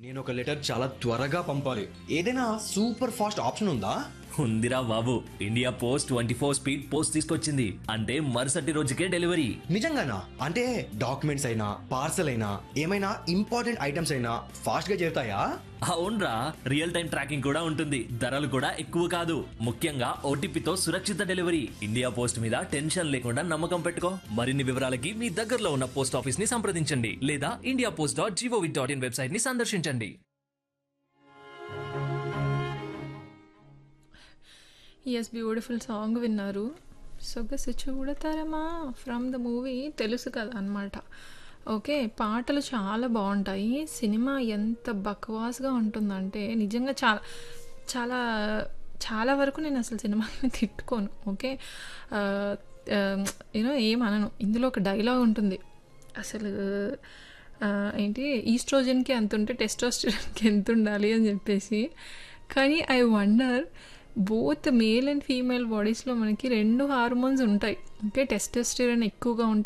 నేను ఒక లెటర్ చాలా త్వరగా పంపాలి ఏదైనా సూపర్ ఫాస్ట్ ఆప్షన్ ఉందా ఉందిరా బాబు India post twenty four speed post తీసుకొచ్చింది అంటే మరుసటి రోజుకే డెలివరీ నిజంగానా అంటే డాక్యుమెంట్స్ అయినా పార్సల్ అయినా ఏమైనా ఇంపార్టెంట్ ఐటమ్స్ అయినా ఫాస్ట్ గా చేరుతాయా అవునరా రియల్ టైం ట్రాకింగ్ కూడా ఉంటుంది ధరలు కూడా ఎక్కువ కాదు ముఖ్యంగా ఓటీపీతో సురక్షిత డెలివరీ ఇండియా పోస్ట్ మీద టెన్షన్ లేకుండా నమ్మకం పెట్టుకో మరిన్ని వివరాలకి మీ దగ్గరలో ఉన్న పోస్ట్ ఆఫీస్ ని సంప్రదించండి లేదా India post dot G O V dot in website ని సందర్శించండి ఎస్ బ్యూటిఫుల్ సాంగ్ విన్నారు సొగసు చూడతారమా ఫ్రమ్ ద మూవీ తెలుసు కదా అనమాట ఓకే పాటలు చాలా బాగుంటాయి సినిమా ఎంత బక్వాస్గా ఉంటుందంటే నిజంగా చాలా చాలా చాలా వరకు నేను అసలు సినిమాని తిట్టుకోను ఓకే యూనో ఏమనను ఇందులో ఒక డైలాగ్ ఉంటుంది అసలు ఆ, ఏంటి ఈస్ట్రోజన్కి ఎంత ఉంటే టెస్టోస్టెరాన్కి ఎంత ఉండాలి అని చెప్పేసి కానీ I wonder both male and female బాడీస్లో మనకి రెండు హార్మోన్స్ ఉంటాయి ఓకే టెస్టోస్టెరాన్ ఎక్కువగా ఉంటే